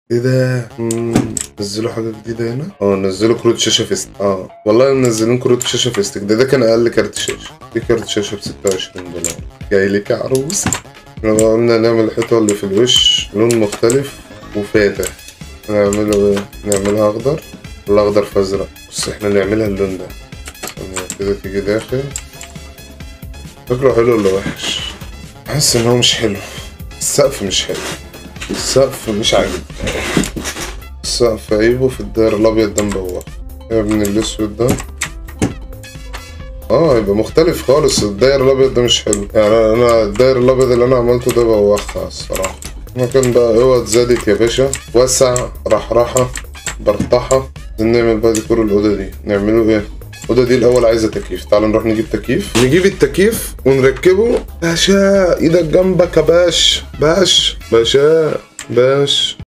ايه ده مم، نزلوا حاجه جديده هنا اه نزلوا كروت شاشه فيستك اه والله منزلين كروت شاشه فيستك ده ده كان اقل كارت شاشه في كارت شاشه ب 26 دولار جاي لك يا عروس احنا بقى قلنا نعمل الحيطه اللي في الوش لون مختلف وفاتح نعمله ايه نعملها اخضر ولا اخضر فازرق بس احنا نعملها اللون ده ثانية كده تيجي داخل شكله حلو ولا وحش حاسس ان هو مش حلو السقف مش حلو السقف مش عاجبني السقف عيبه في الداير الابيض ده مبوخ يا ابن الاسود ده اه يبقى مختلف خالص الداير الابيض ده مش حلو يعني انا الداير الابيض اللي انا عملته ده بوخها الصراحه مكان بقى اوض زادت يا باشا وسع رحرحه برطحه نعمل بقى ديكور الاوضه دي نعمله ايه الأوضة دي الأول عايزة تكييف تعال نروح نجيب تكييف نجيب التكييف ونركبه باشا إيدك جنبك يا باش باش باشا باش